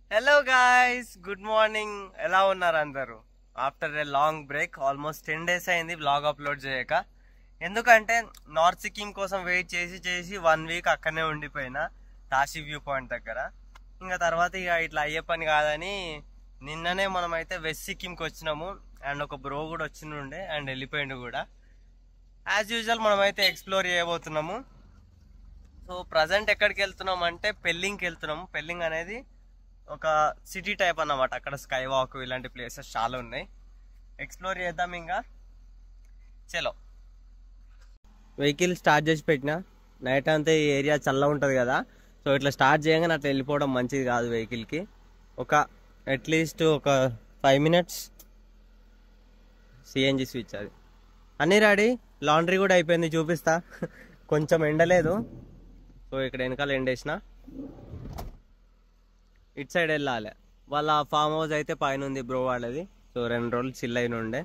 Hello guys good morning ఎలా ఉన్నారు అందరూ after a long break almost ten days అయింది బ్లాగ్ అప్లోడ్ చేయక ఎందుకంటే నార్త్ సిక్కిం కోసం వెయిట్ చేసి చేసి వన్ వీక్ అక్కడనే ఉండిపోయినా తాషి వ్యూ పాయింట్ దగ్గర ఇంకా తర్వాత ఇక ఇట్లా అయ్యే పని కాదని నిన్ననే మనమైతే వెస్ట్ సిక్కింకి వచ్చినాము అండ్ ఒక బ్రో కూడా వచ్చిండే అండ్ వెళ్ళిపోయిండు కూడా యాజ్ యూజువల్ మనమైతే ఎక్స్ప్లోర్ చేయబోతున్నాము సో ప్రజెంట్ ఎక్కడికి వెళ్తున్నాం అంటే పెళ్ళింగ్కి వెళ్తున్నాము పెళ్ళింగ్ అనేది ఒక సిటీ టైప్ అన్నమాట అక్కడ స్కై వాక్ ఇలాంటి ప్లేసెస్ చాలా ఉన్నాయి ఎక్స్ప్లోర్ చేద్దాం ఇంకా చలో వెహికల్ స్టార్ట్ చేసి పెట్టిన నైట్ అంతా ఈ ఏరియా చల్ల ఉంటుంది కదా సో ఇట్లా స్టార్ట్ చేయగానే అట్లా వెళ్ళిపోవడం మంచిది కాదు వెహికల్కి ఒక అట్లీస్ట్ ఒక ఫైవ్ మినిట్స్ సిఎన్జి స్విచ్ అది అన్నీ రెడీ లాండ్రీ కూడా అయిపోయింది చూపిస్తా కొంచెం ఎండలేదు సో ఇక్కడ వెనకాల ఎండేసిన ఇటు సైడ్ వెళ్ళాలి వాళ్ళ ఫామ్ హౌస్ అయితే పైన ఉంది బ్రో వాళ్ళది సో రెండు రోజులు చిల్ అయిన ఉండే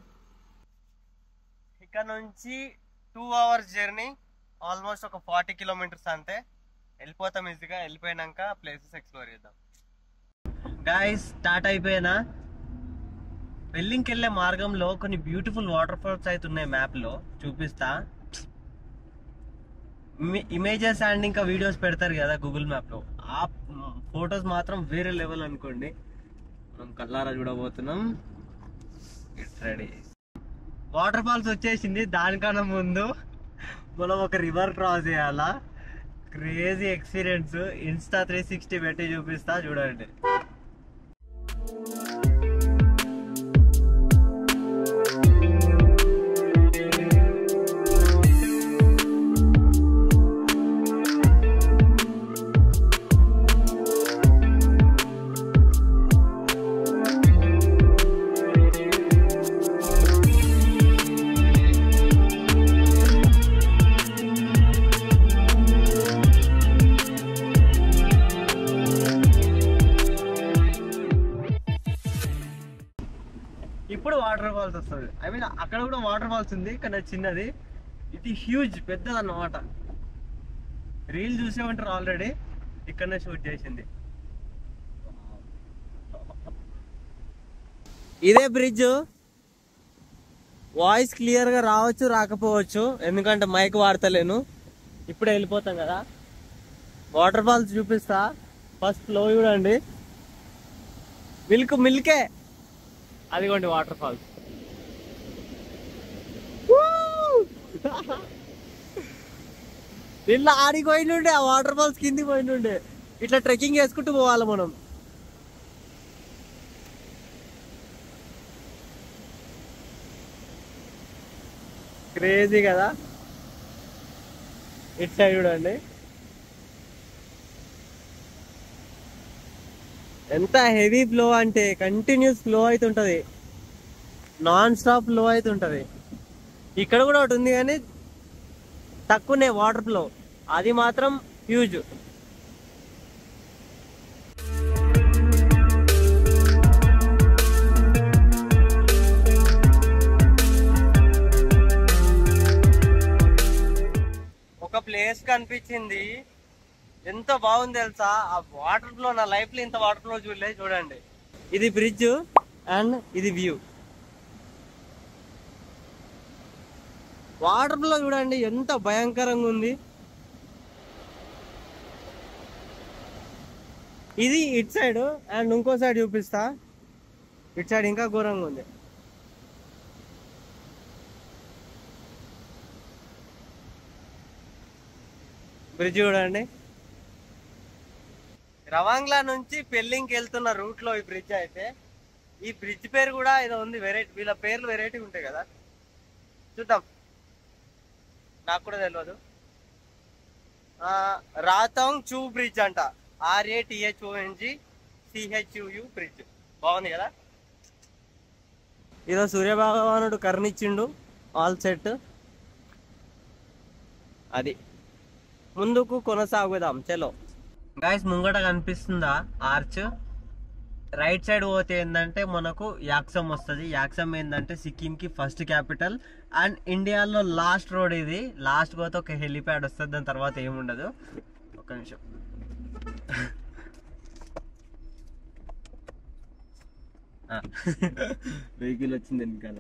ఇక్కడ నుంచి టూ అవర్స్ జర్నీ ఆల్మోస్ట్ ఒక ఫార్టీ కిలోమీటర్స్ అంతే వెళ్ళిపోతాం ఈజీగా వెళ్ళిపోయినాక ప్లేసెస్ ఎక్స్ప్లోర్ చేద్దాం గాయస్ స్టార్ట్ అయిపోయినా వెల్లింగ్కి వెళ్ళే మార్గంలో కొన్ని బ్యూటిఫుల్ వాటర్ ఫాల్స్ అయితే ఉన్నాయి మ్యాప్ లో చూపిస్తా ఇమేజెస్ అండ్ ఇంకా వీడియోస్ పెడతారు కదా గూగుల్ మ్యాప్ లో ఆ ఫొటోస్ మాత్రం వేరే లెవెల్ అనుకోండి మనం కల్లారా చూడబోతున్నాం ఇట్స్ రెడీ వాటర్ ఫాల్స్ వచ్చేసింది దానికన్నా ముందు మనం ఒక రివర్ క్రాస్ చేయాలా crazy experience insta three sixty పెట్టి చూపిస్తా చూడండి ఇప్పుడు వాటర్ ఫాల్స్ వస్తుంది ఐ మీన్ అక్కడ కూడా వాటర్ ఫాల్స్ ఉంది కానీ అది చిన్నది ఇది హ్యూజ్ పెద్దది అన్నమాట రీల్ చూసే ఉంటారు ఆల్రెడీ ఇక్కడనే షూట్ చేసింది ఇదే బ్రిడ్జ్ వాయిస్ క్లియర్ గా రావచ్చు రాకపోవచ్చు ఎందుకంటే మైక్ వాడతలేను ఇప్పుడే వెళ్ళిపోతాం కదా వాటర్ ఫాల్స్ చూపిస్తా ఫస్ట్ ఫ్లో చూడండి మిల్క్ మిల్కే అదిగోండి వాటర్ ఫాల్స్ నిన్న ఆడికి పోయినుండే ఆ వాటర్ ఫాల్స్ కిందికి పోయినుండే ఇట్లా ట్రెక్కింగ్ చేసుకుంటూ పోవాలి మనం క్రేజీ కదా ఇట్ సైడ్ చూడండి ఎంత హెవీ ఫ్లో అంటే కంటిన్యూస్ ఫ్లో అవుతుంటది నాన్ స్టాప్ ఫ్లో అవుతుంటది ఇక్కడ కూడా ఒకటి ఉంది కానీ తక్కువనే వాటర్ ఫ్లో అది మాత్రం హ్యూజ్ ఒక ప్లేస్ కనిపించింది ఎంత బాగుంది తెలుసా ఆ వాటర్ ఫ్లో నా లైఫ్ లో ఇంత వాటర్ ఫ్లో చూడలేదు చూడండి ఇది బ్రిడ్జ్ అండ్ ఇది వ్యూ వాటర్ ఫ్లో చూడండి ఎంత భయంకరంగా ఉంది ఇది ఇట్ సైడ్ అండ్ ఇంకో సైడ్ చూపిస్తా ఇట్ సైడ్ ఇంకా ఘోరంగా ఉంది బ్రిడ్జ్ చూడండి రవాంగ్లా నుంచి పెళ్ళింగ్కి వెళ్తున్న రూట్ లో ఈ బ్రిడ్జ్ అయితే ఈ బ్రిడ్జ్ పేరు కూడా ఏదో ఉంది వెరైటీ వీళ్ళ పేర్లు వెరైటీ ఉంటాయి కదా చూద్దాం నాకు కూడా తెలియదు ఆ, రాతాంగ్ చూ బ్రిడ్జ్ అంట ఆర్ఏటిహెచ్ఓఎన్జి సిహెచ్యుయు బ్రిడ్జ్ బాగుంది కదా ఇదో సూర్యభగవానుడు కర్ణిచ్చిండు ఆల్ సెట్ అది ముందుకు కొనసాగుదాం చలో గాయస్ ముంగట కనిపిస్తుందా ఆర్చ్ రైట్ సైడ్ పోతే ఏంటంటే మనకు యాక్సమ్ వస్తుంది యాక్సమ్ ఏంటంటే సిక్కిం కి ఫస్ట్ క్యాపిటల్ అండ్ ఇండియాలో లాస్ట్ రోడ్ ఇది లాస్ట్ పోతే ఒక హెలిప్యాడ్ వస్తుంది దాని తర్వాత ఏముండదు ఒక నిమిషం వెహికల్ వచ్చింది వెనకాల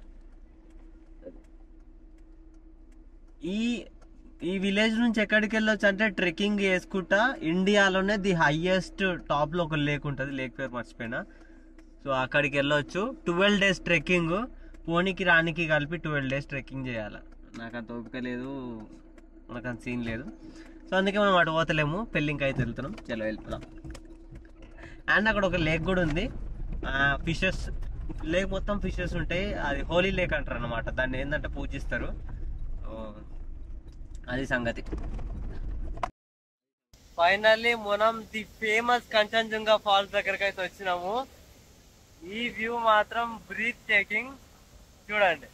ఈ ఈ విలేజ్ నుంచి ఎక్కడికి వెళ్ళొచ్చు అంటే ట్రెక్కింగ్ చేసుకుంటా ఇండియాలోనే ది హైయెస్ట్ టాప్ లో ఒక లేక్ ఉంటుంది లేక్ పేరు మర్చిపోయినా సో అక్కడికి వెళ్ళొచ్చు ట్వెల్వ్ డేస్ ట్రెక్కింగ్ పోనీకి రానికి కలిపి ట్వెల్వ్ డేస్ ట్రెక్కింగ్ చేయాలి నాకు అంత ఓపిక లేదు నాకు అంత సీన్ లేదు సో అందుకే మనం అటు పోతలేము పెళ్ళింకి అయితే వెళ్తున్నాం చలో వెళ్ళిపోదాం అండ్ అక్కడ ఒక లేక్ కూడా ఉంది ఫిషెస్ లేక్ మొత్తం ఫిషెస్ ఉంటాయి అది హోలీ లేక్ అంటారు అనమాట దాన్ని ఏంటంటే పూజిస్తారు సో, అది సంగతి ఫైనల్లీ మనం ది ఫేమస్ కంచన్జుంగా ఫాల్స్ దగ్గరకు అయితే వచ్చినాము ఈ వ్యూ మాత్రం బ్రీత్ టేకింగ్ చూడండి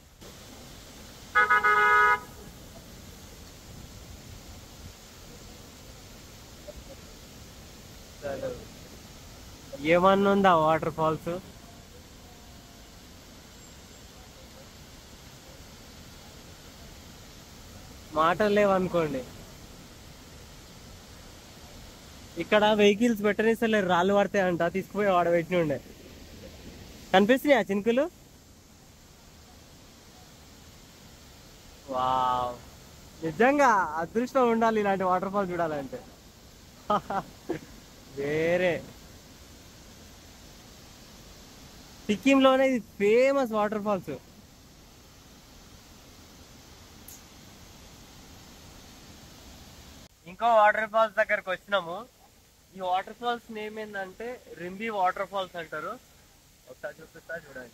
ఏమన్నా ఉందా వాటర్ ఫాల్స్ మాటలు లేవనుకోండి ఇక్కడ వెహికల్స్ పెట్టనిస్తలేరు రాళ్ళు పడతాయంట తీసుకుపోయి వాడ పెట్టిన ఉండే కనిపిస్తున్నాయా చినుకులు వావ్ నిజంగా అదృష్టం ఉండాలి ఇలాంటి వాటర్ ఫాల్ చూడాలంటే వేరే సిక్కింలోనే ఇది ఫేమస్ వాటర్ ఫాల్స్ ఇంకో వాటర్ ఫాల్స్ దగ్గరకు వచ్చినాము ఈ వాటర్ ఫాల్స్ నేమ్ ఏంటంటే రింబి వాటర్ ఫాల్స్ అంటారు ఒకసారి చూపిస్తా చూడండి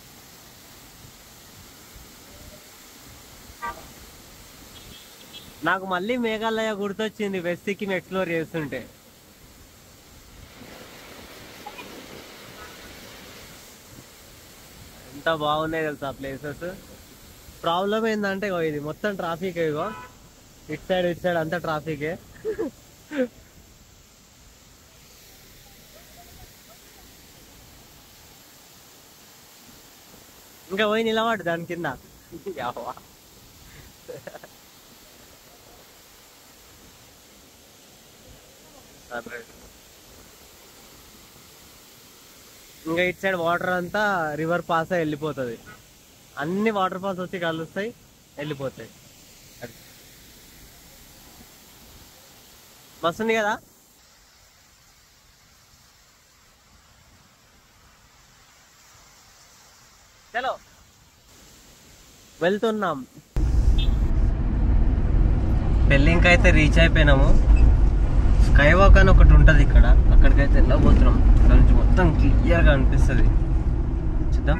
నాకు మళ్ళీ మేఘాలయ గుర్తొచ్చింది వెస్ట్ సిక్కిం ఎక్స్ప్లోర్ చేస్తుంటే ఎంత బాగున్నాయి తెలుసా ప్లేసెస్ ప్రాబ్లం ఏంటంటే ఇగో ఇది మొత్తం ట్రాఫిక్ ఇగో ఇటు సైడ్ ఇటు సైడ్ అంతా ట్రాఫికే ఇంకా పోయి నిలబడు దాని కింద యవ్వా. సరే. ఇంకా ఇటు సైడ్ వాటర్ అంతా రివర్ పాస్ అయి వెళ్ళిపోతుంది అన్ని వాటర్ ఫాల్స్ వచ్చి కలుస్తాయి వెళ్ళిపోతాయి అది. మస్తుంది కదా చలో వెళ్తున్నాం పెళ్ళింకి అయితే రీచ్ అయిపోయినాము స్కై వాక్ అని ఒకటి ఉంటుంది ఇక్కడ అక్కడికైతే వెళ్ళబోతున్నాం ఇక్కడ నుంచి మొత్తం క్లియర్గా అనిపిస్తుంది చూద్దాం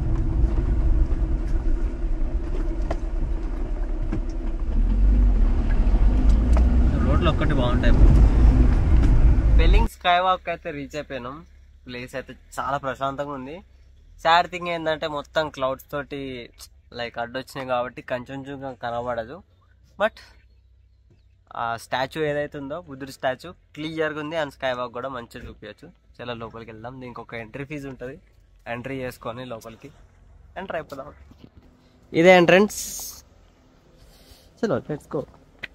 రోడ్లు ఒక్కటి బాగుంటాయి పెళ్ళింగ్ స్కై వాక్ అయితే రీచ్ అయిపోయినాం ప్లేస్ అయితే చాలా ప్రశాంతంగా ఉంది సాడ్ థింగ్ ఏంటంటే మొత్తం క్లౌడ్స్ తోటి లైక్ అడ్డొచ్చినాయి కాబట్టి కొంచెం కనబడదు బట్ ఆ స్టాచ్యూ ఏదైతే ఉందో బుద్ధుడి స్టాచ్యూ క్లియర్గా ఉంది అండ్ స్కై వాక్ కూడా మంచిగా చూపించచ్చు చాలా లోపలికి వెళ్దాం దీనికి ఒక ఎంట్రీ ఫీజు ఉంటుంది ఎంట్రీ చేసుకొని లోపలికి ఎంటర్ అయిపోదాం ఇదే ఎంట్రన్స్ చలో let's go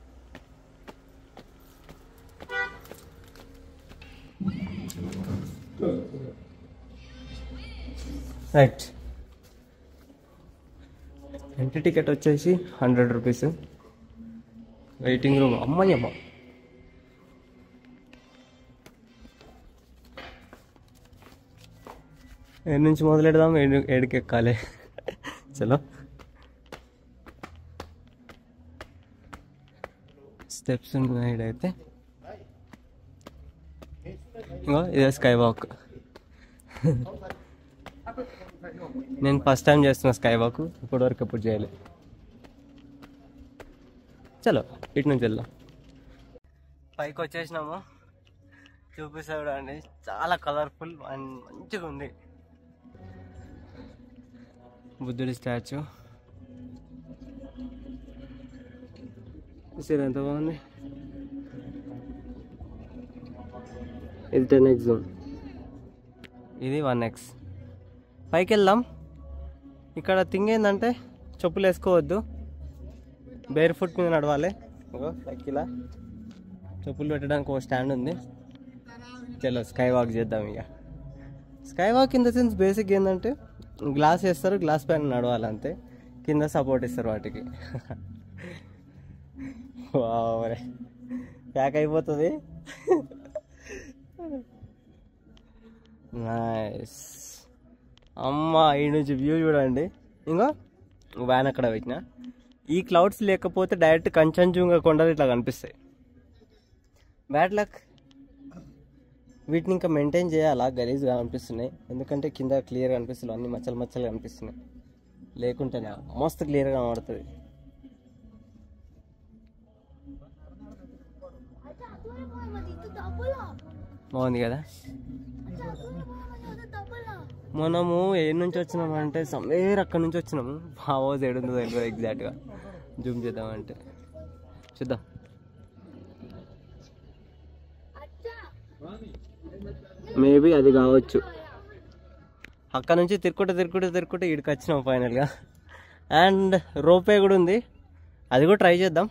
right entry ticket వచ్చేసి హండ్రెడ్ రూపీస్ వెయిటింగ్ రూమ్ అమ్మయ్యమ్మ ఏడు నుంచి మొదలెడదాం ఏడు ఏడుకి ఎక్కాలి చలో స్టెప్స్ ఉన్నాయి ఈడైతే ఇంకో ఇదే స్కై వాక్ నేను ఫస్ట్ టైం చేస్తున్నా స్కై వాక్ ఇప్పటి వరకు ఎప్పుడు చేయాలి చలో ఇటు నుంచి వెళ్దాం పైకి వచ్చేసినాము చూపిస్తా చూడండి చాలా కలర్ఫుల్ అండ్ మంచిగా ఉంది బుద్ధుడి స్టాచ్యూ చూసారు ఎంత బాగుంది ఇది టెన్ ఎక్స్ జోన్ ఇది వన్ ఎక్స్ పైకి వెళ్దాం ఇక్కడ థింగ్ ఏంటంటే చెప్పులు వేసుకోవద్దు బేర్ ఫుట్ మీద నడవాలి ఇగో సైకిలా చెప్పులు పెట్టడానికి ఒక స్టాండ్ ఉంది చలో స్కై వాక్ చేద్దాం ఇక sky walk in the sense basic ఏంటంటే గ్లాస్ వేస్తారు గ్లాస్ పైన నడవాలి అంతే కింద సపోర్ట్ ఇస్తారు వాటికి వావరే ప్యాక్ అయిపోతుంది నైస్ అమ్మ ఈ నుంచి వ్యూ చూడండి ఇంకో వ్యాన్ అక్కడ పెట్టిన ఈ క్లౌడ్స్ లేకపోతే డైరెక్ట్ కంచంజుంగా కొండలు ఇట్లా కనిపిస్తాయి బ్యాడ్ లక్ వీటిని ఇంకా మెయింటైన్ చేయాలా గలీజ్గా అనిపిస్తున్నాయి ఎందుకంటే కింద క్లియర్గా అనిపిస్తుంది అన్ని మచ్చలు మచ్చలు కనిపిస్తున్నాయి లేకుంటేనే మస్తు క్లియర్గా కనబడుతుంది బాగుంది కదా మనము ఏ నుంచి వచ్చినామంటే సమ్వేర్ అక్కడ నుంచి వచ్చినాము హౌస్ ఏడుందో తెలియదు ఎగ్జాక్ట్గా జూమ్ చేద్దామంటే చూద్దాం మేబీ అది కావచ్చు అక్కడ నుంచి తిరుక్కుంటూ తిరుక్కుంటూ తిరుక్కుంటూ ఇక్కడికి వచ్చినాం ఫైనల్గా అండ్ రోపే కూడా ఉంది అది కూడా ట్రై చేద్దాం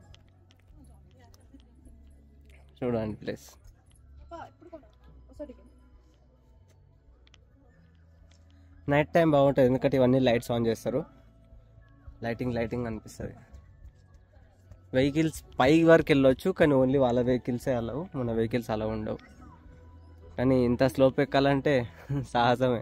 చూడండి ప్లేస్ నైట్ టైం బాగుంటుంది ఎందుకంటే ఇవన్నీ లైట్స్ ఆన్ చేస్తారు లైటింగ్ లైటింగ్ అనిపిస్తుంది వెహికల్స్ పై వరకు వెళ్ళొచ్చు కానీ ఓన్లీ వాళ్ళ వెహికల్సే అలవు మన వెహికల్స్ అలా ఉండవు కానీ ఇంత స్లోప్ ఎక్కాలంటే సాహసమే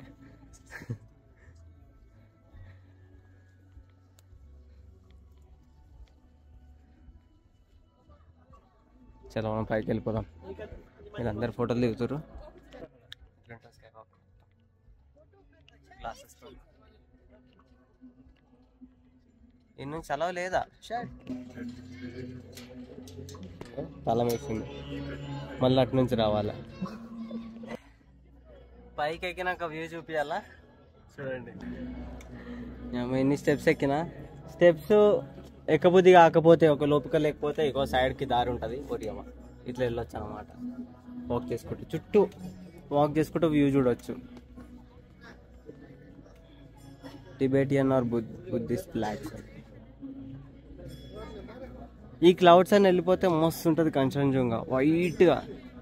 చలో మనం పైకి వెళ్ళిపోదాం వీళ్ళందరూ ఫోటోలు దిగుతారు ఇన్ని నుంచి సెలవు లేదా తలం వేసింది మళ్ళీ అటు నుంచి రావాలా పైకి ఎక్కినాక వ్యూ చూపించాలా చూడండి ఏమో ఎన్ని స్టెప్స్ ఎక్కినా స్టెప్స్ ఎక్కబుద్ధి కాకపోతే ఒక లోపిక లేకపోతే ఇంకో సైడ్కి దారి ఉంటుంది కొరియమ్మ ఇట్లా వెళ్ళొచ్చు అనమాట వాక్ చేసుకుంటూ చుట్టూ వాక్ చేసుకుంటూ వ్యూ చూడొచ్చు Tibetan or bud Buddhist flags ఈ క్లౌడ్స్ అని వెళ్ళిపోతే మస్తు ఉంటుంది కంచంజంగా వైట్గా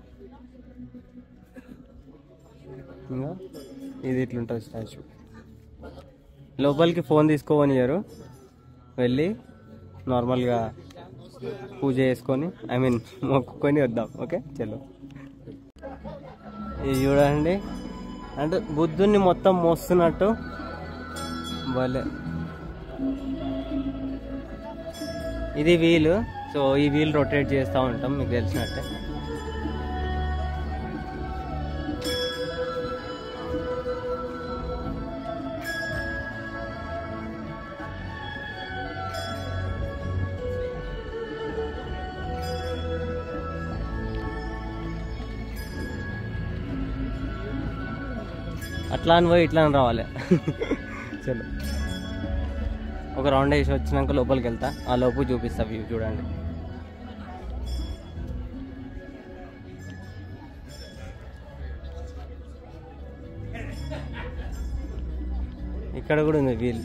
ఇంకా ఇది ఇట్లుంటుంది స్టాచ్యూ లోపలికి ఫోన్ తీసుకోవనియరు వెళ్ళి నార్మల్గా పూజ చేసుకొని ఐ మీన్ మొక్కుకొని వద్దాం ఓకే చలో ఇది చూడండి అంటే బుద్ధుని మొత్తం మోస్తున్నట్టు భలే ఇది వీల్ సో ఈ వీల్ రొటేట్ చేస్తూ ఉంటాం మీకు తెలిసినట్టే అట్లా అని పోయి ఇట్లా అని రావాలి చలో ఒక రౌండ్ వేసి వచ్చినాక లోపలికి వెళ్తా ఆ లోపు చూపిస్తా వ్యూ చూడండి ఇక్కడ కూడా ఉంది వీల్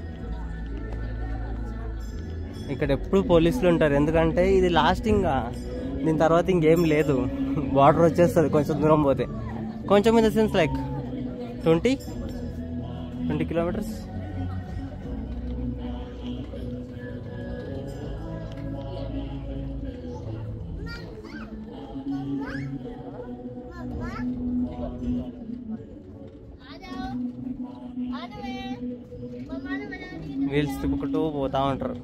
ఇక్కడ ఎప్పుడు పోలీసులు ఉంటారు ఎందుకంటే ఇది లాస్టింగ్ దీని తర్వాత ఇంకేం లేదు బార్డర్ వచ్చేస్తుంది కొంచెం దూరం పోతే కొంచెం in the sense like twenty twenty kilometres wheels తిప్పుకుంటూ పోతా ఉంటారు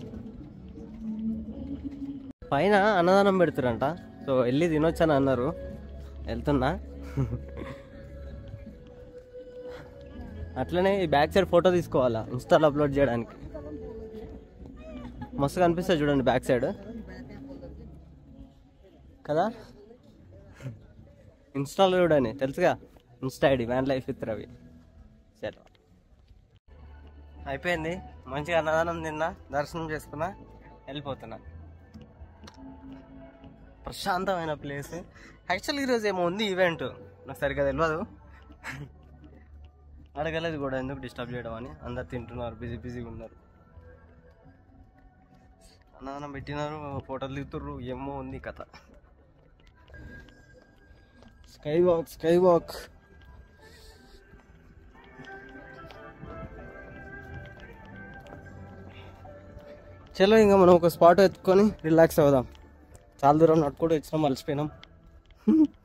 పైన అన్నదానం పెడుతురంట సో వెళ్ళి తినొచ్చని అన్నారు వెళ్తున్నా అట్లనే ఈ బ్యాక్ సైడ్ ఫోటో తీసుకోవాలా ఇన్స్టాలో అప్లోడ్ చేయడానికి మస్తు కనిపిస్తుంది చూడండి బ్యాక్ సైడ్ కదా ఇన్స్టాలో చూడండి తెలుసుగా Insta ID van life with Ravi సరే అయిపోయింది మంచిగా అన్నదానం తిన్నా దర్శనం చేసుకున్నా వెళ్ళిపోతున్నా ప్రశాంతమైన ప్లేస్ యాక్చువల్లీ ఈరోజు ఏమో ఉంది ఈవెంట్ నాకు సరిగ్గా తెలియదు అడగలేదు కూడా ఎందుకు డిస్టర్బ్ చేయడం అని అందరు తింటున్నారు బిజీ బిజీగా ఉన్నారు అన్నదానం పెట్టినారు ఫోటోలు దిగుతుర్రు ఏమో ఉంది కథ స్కై వాక్ స్కై వాక్ చలో ఇంకా మనం ఒక స్పాట్ ఎత్తుకొని రిలాక్స్ అవుదాం చాలా దూరం నడుచుకుంటూ వచ్చినాం మర్చిపోయినాం